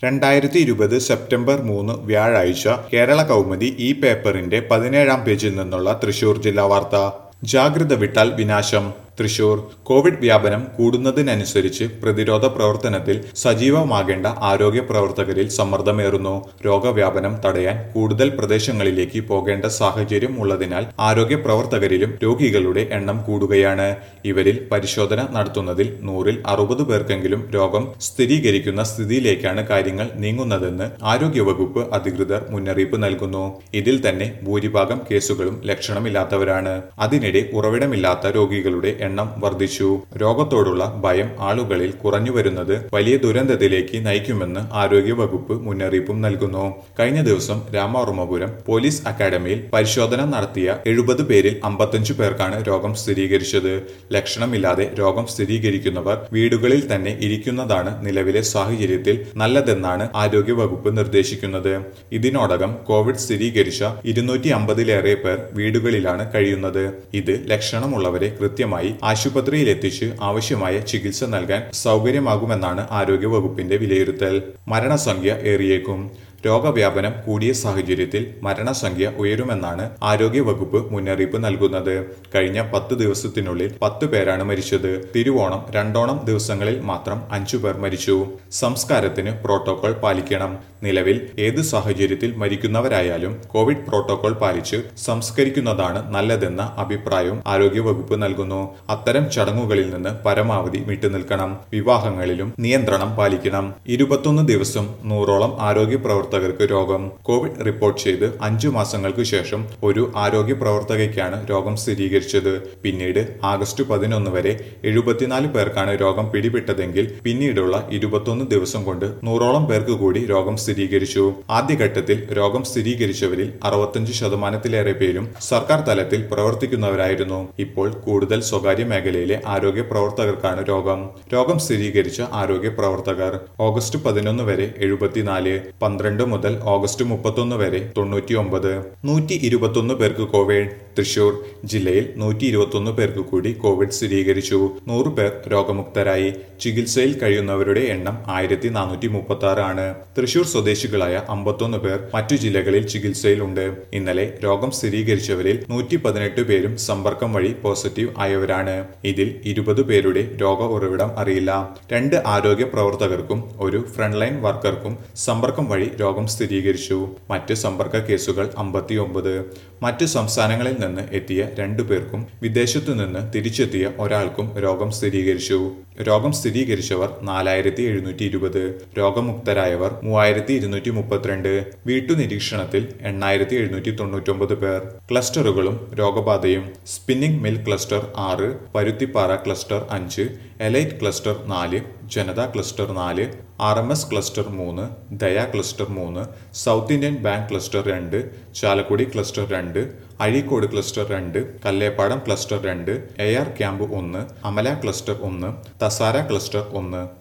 രണ്ടായിരത്തി ഇരുപത് സെപ്റ്റംബർ മൂന്ന് വ്യാഴാഴ്ച കേരള കൗമുദി ഈ പേപ്പറിന്റെ പതിനേഴാം പേജിൽ നിന്നുള്ള തൃശൂർ ജില്ലാ വാർത്ത ജാഗ്രത വിട്ടാൽ വിനാശം തൃശൂർ കോവിഡ് വ്യാപനം കൂടുന്നതിനനുസരിച്ച് പ്രതിരോധ പ്രവർത്തനത്തിൽ സജീവമാകേണ്ട ആരോഗ്യ പ്രവർത്തകരിൽ സമ്മർദ്ദമേറുന്നു രോഗവ്യാപനം തടയാൻ കൂടുതൽ പ്രദേശങ്ങളിലേക്ക് പോകേണ്ട സാഹചര്യം ഉള്ളതിനാൽ ആരോഗ്യ പ്രവർത്തകരിലും രോഗികളുടെ എണ്ണം കൂടുകയാണ് ഇവരിൽ പരിശോധന നടത്തുന്നതിൽ നൂറിൽ അറുപത് പേർക്കെങ്കിലും രോഗം സ്ഥിരീകരിക്കുന്ന സ്ഥിതിയിലേക്കാണ് കാര്യങ്ങൾ നീങ്ങുന്നതെന്ന് ആരോഗ്യവകുപ്പ് അധികൃതർ മുന്നറിയിപ്പ് നൽകുന്നു ഇതിൽ തന്നെ ഭൂരിഭാഗം കേസുകളും ലക്ഷണമില്ലാത്തവരാണ് അതിനിടെ ഉറവിടമില്ലാത്ത രോഗികളുടെ എണ്ണം വർദ്ധിച്ചു രോഗത്തോടുള്ള ഭയം ആളുകളിൽ കുറഞ്ഞു വരുന്നത് വലിയ ദുരന്തത്തിലേക്ക് നയിക്കുമെന്ന് ആരോഗ്യവകുപ്പ് മുന്നറിയിപ്പും നൽകുന്നു കഴിഞ്ഞ ദിവസം രാമവർമ്മപുരം പോലീസ് അക്കാദമിയിൽ പരിശോധന നടത്തിയ എഴുപത് പേരിൽ അമ്പത്തഞ്ചു പേർക്കാണ് രോഗം സ്ഥിരീകരിച്ചത് ലക്ഷണമില്ലാതെ രോഗം സ്ഥിരീകരിക്കുന്നവർ വീടുകളിൽ തന്നെ ഇരിക്കുന്നതാണ് നിലവിലെ സാഹചര്യത്തിൽ നല്ലതെന്നാണ് ആരോഗ്യവകുപ്പ് നിർദ്ദേശിക്കുന്നത് ഇതിനോടകം കോവിഡ് സ്ഥിരീകരിച്ച ഇരുന്നൂറ്റി അമ്പതിലേറെ പേർ വീടുകളിലാണ് കഴിയുന്നത് ഇത് ലക്ഷണമുള്ളവരെ കൃത്യമായി ആശുപത്രിയിൽ എത്തിച്ച് ആവശ്യമായ ചികിത്സ നൽകാൻ സൗകര്യമാകുമെന്നാണ് ആരോഗ്യവകുപ്പിന്റെ വിലയിരുത്തൽ മരണസംഖ്യ ഏറിയേക്കും രോഗവ്യാപനം കൂടിയ സാഹചര്യത്തിൽ മരണസംഖ്യ ഉയരുമെന്നാണ് ആരോഗ്യവകുപ്പ് മുന്നറിയിപ്പ് നൽകുന്നത് കഴിഞ്ഞ പത്ത് ദിവസത്തിനുള്ളിൽ പത്ത് പേരാണ് മരിച്ചത് തിരുവോണം രണ്ടോണം ദിവസങ്ങളിൽ മാത്രം അഞ്ചു പേർ മരിച്ചു സംസ്കാരത്തിന് പ്രോട്ടോകോൾ പാലിക്കണം നിലവിൽ ഏത് സാഹചര്യത്തിൽ മരിക്കുന്നവരായാലും കോവിഡ് പ്രോട്ടോകോൾ പാലിച്ച് സംസ്കരിക്കുന്നതാണ് നല്ലതെന്ന അഭിപ്രായവും ആരോഗ്യവകുപ്പ് നൽകുന്നു അത്തരം ചടങ്ങുകളിൽ നിന്ന് പരമാവധി വിട്ടുനിൽക്കണം വിവാഹങ്ങളിലും നിയന്ത്രണം പാലിക്കണം ഇരുപത്തൊന്ന് ദിവസം നൂറോളം ആരോഗ്യ പ്രവർത്തകർക്ക് രോഗം കോവിഡ് റിപ്പോർട്ട് ചെയ്ത് അഞ്ചു മാസങ്ങൾക്ക് ശേഷം ഒരു ആരോഗ്യ പ്രവർത്തകയ്ക്കാണ് രോഗം സ്ഥിരീകരിച്ചത് പിന്നീട് ആഗസ്റ്റ് പതിനൊന്ന് വരെ എഴുപത്തിനാല് പേർക്കാണ് രോഗം പിടിപെട്ടതെങ്കിൽ പിന്നീടുള്ള ഇരുപത്തൊന്ന് ദിവസം കൊണ്ട് നൂറോളം പേർക്ക് കൂടി രോഗം സ്ഥിരീകരിച്ചു ആദ്യഘട്ടത്തിൽ രോഗം സ്ഥിരീകരിച്ചവരിൽ അറുപത്തഞ്ച് ശതമാനത്തിലേറെ പേരും സർക്കാർ തലത്തിൽ പ്രവർത്തിക്കുന്നവരായിരുന്നു ഇപ്പോൾ കൂടുതൽ സ്വകാര്യ മേഖലയിലെ ആരോഗ്യ പ്രവർത്തകർക്കാണ് രോഗം രോഗം സ്ഥിരീകരിച്ച ആരോഗ്യ പ്രവർത്തകർ ഓഗസ്റ്റ് പതിനൊന്ന് വരെ എഴുപത്തിനാല് പന്ത്രണ്ട് മുതൽ ഓഗസ്റ്റ് മുപ്പത്തൊന്ന് വരെ തൊണ്ണൂറ്റിയൊമ്പത് നൂറ്റി ഇരുപത്തൊന്ന് പേർക്ക് കോവിഡ് തൃശൂർ ജില്ലയിൽ നൂറ്റി ഇരുപത്തൊന്ന് പേർക്ക് കൂടി കോവിഡ് സ്ഥിരീകരിച്ചു നൂറ് പേർ രോഗമുക്തരായി ചികിത്സയിൽ കഴിയുന്നവരുടെ എണ്ണം ആയിരത്തി നാനൂറ്റി മുപ്പത്തി ആറ് ആണ് തൃശൂർ സ്വദേശികളായ അമ്പത്തൊന്ന് പേർ മറ്റു ജില്ലകളിൽ ചികിത്സയിലുണ്ട് ഇന്നലെ രോഗം സ്ഥിരീകരിച്ചവരിൽ നൂറ്റി പതിനെട്ട് പേരും സമ്പർക്കം വഴി പോസിറ്റീവ് ആയവരാണ് ഇതിൽ ഇരുപത് പേരുടെ രോഗ ഉറവിടം അറിയില്ല രണ്ട് ആരോഗ്യ പ്രവർത്തകർക്കും ഒരു ഫ്രണ്ട്ലൈൻ വർക്കർക്കും സമ്പർക്കം വഴി രോഗം സ്ഥിരീകരിച്ചു മറ്റ് സമ്പർക്ക കേസുകൾ അമ്പത്തിയൊമ്പത് മറ്റ് സംസ്ഥാനങ്ങളിൽ നിന്ന് എത്തിയ രണ്ടു പേർക്കും വിദേശത്തു നിന്ന് തിരിച്ചെത്തിയ ഒരാൾക്കും രോഗം സ്ഥിരീകരിച്ചു രോഗം സ്ഥിരീകരിച്ചവർ നാലായിരത്തി എഴുന്നൂറ്റി ഇരുപത് രോഗമുക്തരായവർ മൂവായിരത്തി ഇരുന്നൂറ്റി മുപ്പത്തിരണ്ട് വീട്ടുനിരീക്ഷണത്തിൽ എണ്ണായിരത്തി എഴുന്നൂറ്റി തൊണ്ണൂറ്റൊമ്പത് പേർ ക്ലസ്റ്ററുകളും രോഗബാധയും സ്പിന്നിംഗ് മിൽ ക്ലസ്റ്റർ ആറ് പരുത്തിപ്പാറ ക്ലസ്റ്റർ അഞ്ച് എലൈറ്റ് ക്ലസ്റ്റർ നാല് ജനത ക്ലസ്റ്റർ നാല് ആർ എം എസ് ക്ലസ്റ്റർ മൂന്ന് ദയ ക്ലസ്റ്റർ മൂന്ന് സൗത്ത് ഇന്ത്യൻ ബാങ്ക് ക്ലസ്റ്റർ രണ്ട് ചാലക്കുടി ക്ലസ്റ്റർ രണ്ട് അഴീക്കോട് ക്ലസ്റ്റർ രണ്ട് കല്ലേപ്പാടം ക്ലസ്റ്റർ രണ്ട് എ ആർ ക്യാമ്പ് ഒന്ന് അമല ക്ലസ്റ്റർ ഒന്ന് തസാര ക്ലസ്റ്റർ ഒന്ന്